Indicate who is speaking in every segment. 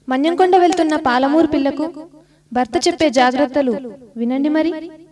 Speaker 1: మన్యంకొండ వెళ్తున్న పాలమూరు పిల్లకు భర్త చెప్పే జాగ్రత్తలు వినండి మరి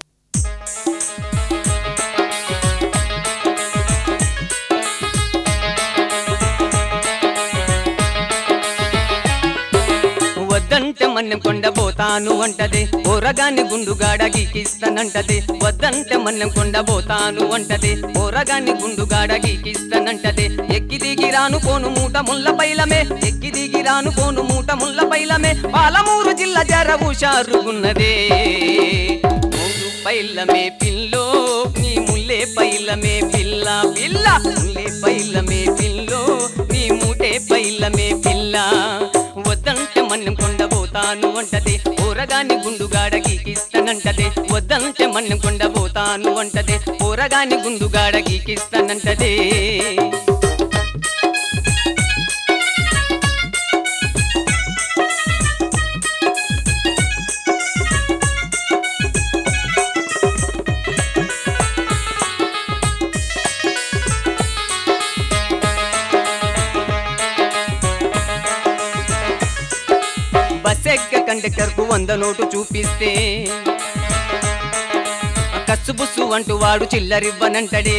Speaker 2: వద్దంటే మన్నెం కొండ పోతాను అంటది ఓరగాని గుండుగాడ గీకిస్తానంటది వద్దంటే మన్నెం కొండ పోతాను అంటది ఓరగాని గుండుగాడ గీకిస్తానంటది ఎక్కి దిగి రాను పోను మూట ముళ్ళ పైలమే ఎక్కి దిగి రాను పోను మూట ముళ్ళ పైలమే పాలమూరు జిల్లా జర హుషారుగున్నదే మూడు పైలమే పిల్లో నీ ముల్లే పైలమే పిల్ల పిల్ల ముల్లే పైలమే పిల్లో నీ మూటే పైలమే పిల్ల వద్దంటే మన్నం కొండ పోతాను అంటది ఊరగాని గుండుగాడ గీకిస్తానంటది వద్దంటే మన్నం కొండ పోతాను అంటది ఊరగాని గుండుగాడ గీకిస్తానంటది బస్ ఎక్క కండక్టర్ కు వంద నోటు చూపిస్తే కస్సు బుస్సు అంటూ వాడు చిల్లరివ్వనంటడే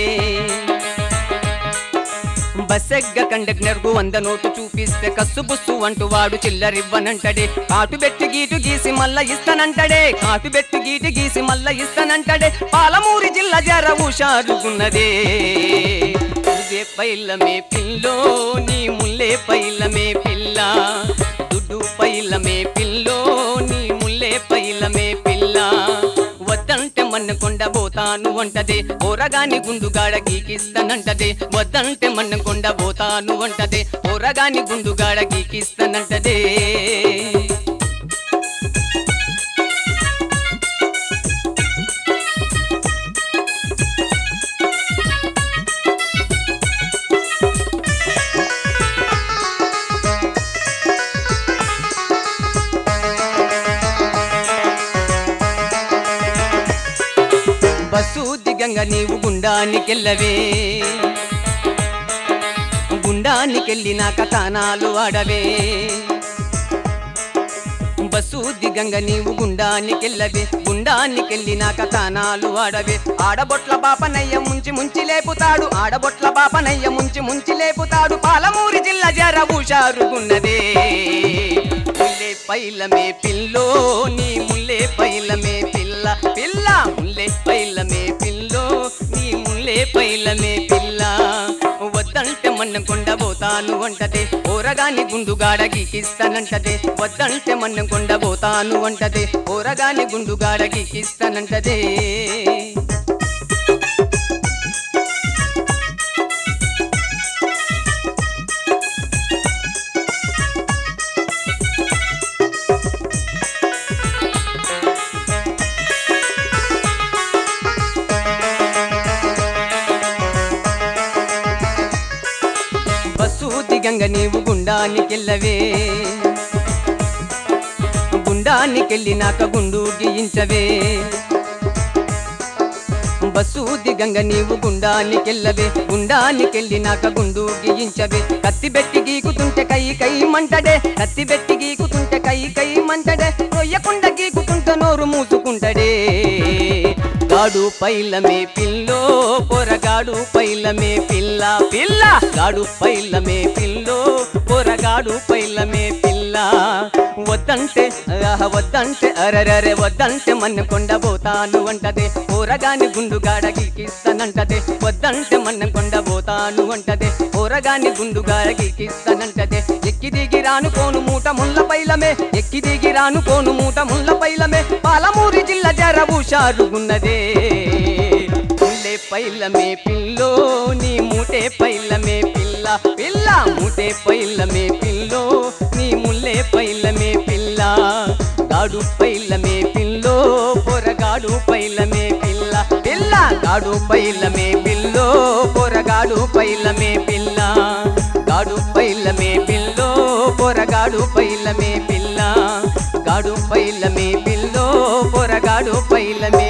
Speaker 2: బస్ ఎగ్గ కండక్టర్ కు వంద నోటు చూపిస్తే కస్సు బుస్సు అంటూ వాడు చిల్లరివ్వనంటడే కాటు బెట్టి గీటు గీసి మల్ల ఇస్తానంటడే కాటు బెట్టి గీటు గీసి మల్ల ఇస్తానంటడే పాలమూరి జిల్లా జర హుషారుగున్నదే ముల్లే పైలమే పిల్లో నీ ముల్లే పైలమే పిల్ల దుడ్డు పైలమే పిల్లో నీ ముల్లే పైలమే పిల్ల వద్దంటే మన్న కొండ పోతాను అంటది ఓరగాని గుండుగాడ గీకిస్తానంటది వద్దంటే మన్న కొండ పోతాను అంటది ఓరగాని గుండుగాడ గీకిస్తానంటదే బస్సు దిగంగా నీవు గుండానికెళ్ళవే గుండానికెళ్ళినాక తానాలు ఆడవే బస్సు దిగంగా నీవు గుండానికెళ్ళవే గుండానికెళ్ళినాక తానాలు ఆడవే ఆడబొట్ల బాపనయ్య ముంచి ముంచి లేపుతాడు ఆడబొట్ల బాపనయ్య ముంచి ముంచి లేపుతాడు పాలమూరి జిల్లా జర హుషారుగున్నదే ముల్లే పైలమే పిల్లో నీ ముల్లే పైలమే పిల్ల పిల్ల ముల్లే పైలమే పిల్లో నీ ముల్లే పైలమే పిల్ల వద్దంటే మన్న కొండ పోతాను అంటదే ఓరగాని గుండుగాడ గీకిస్తానంటదే వద్దంటే మన్న కొండ పోతాను అంటదే ఓరగాని గుండుగాడ గీకిస్తానంటదే బస్సు దిగంగా నీవు గుండానికెళ్ళవే గుండానికెళ్ళినాక గుండు గీయించవే బస్సు దిగంగా నీవు గుండానికెళ్ళవే గుండానికెళ్ళినాక గుండు గీయించవే కత్తి పెట్టి గీకుతుంటే కై కై మంటడే కత్తి పెట్టి గీకుతుంటే కై కై మంటడే రొయ్యకుండ గీకుతుంటే నోరు మూసుకుంటడే గాడు పైలమే పిల్లో పొరగాడు పైలమే పిల్ల పిల్ల గాడు పైలమే పిల్లో పొరగాడు పైలమే పిల్ల వద్దంటే ఆహ వద్దంటే అరరరే వద్దంటే మన్న కొండ పోతాను అంటదే ఊరగాని గుండుగాడ గీకిస్తానంటదే వద్దంటే మన్న కొండ పోతాను అంటదే ఊరగాని గుండుగాడ గీకిస్తానంటదే ఎక్కి దిగి రాను కోను మూట ముళ్ళ పైలమే ఎక్కి దిగి రాను కోను మూట ముళ్ళ పైలమే పాలమూరి జిల్లా జర హుషారుగున్నదే ముల్లే పైలమే పిల్లో నీ మూటే పైలమే పిల్ల పిల్ల మూటే పైలమే పిల్లో నీ ముల్లే పైలమే పిల్ల గాడు పైలమే పిల్లో పొరగాడు పైలమే పిల్ల పిల్ల గాడు పైలమే పిల్లో పొరగాడు పైలమే పిల్ల గాడు పైలమే పిల్లో పొరగాడు పైలమే పిల్ల గాడు పైలమే పిల్లో పొరగాడు పైలమే